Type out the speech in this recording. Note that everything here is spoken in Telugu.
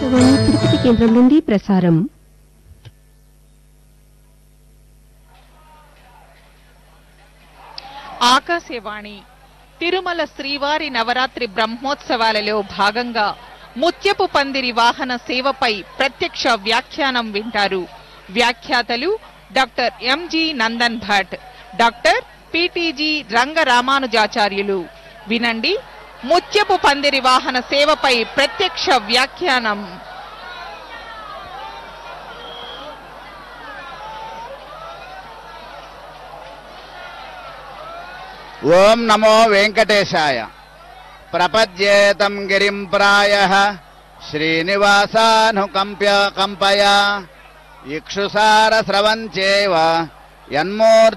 ఆకాశవాణి తిరుపతి కేంద్రం నుండి ప్రసారం ఆకాశవాణి తిరుమల శ్రీవారి నవరాత్రి బ్రహ్మోత్సవాలలో భాగంగా ముత్యపు పందిరి వాహన సేవపై ప్రత్యక్ష వ్యాఖ్యానం వింటారు వ్యాఖ్యాతలు doctor MG Nandan Bhat doctor PTG Rangaramanujacharyulu వినండి ముత్యపు పందిరి వాహన సేవపై ప్రత్యక్ష వ్యాఖ్యానం ఓం నమో వెంకటేశాయ ప్రపద్యేతం గిరిం ప్రాయ శ్రీనివాసానుకంప్య కంపయ ఇక్షుసార స్రవంచేవ యన్మూర్తి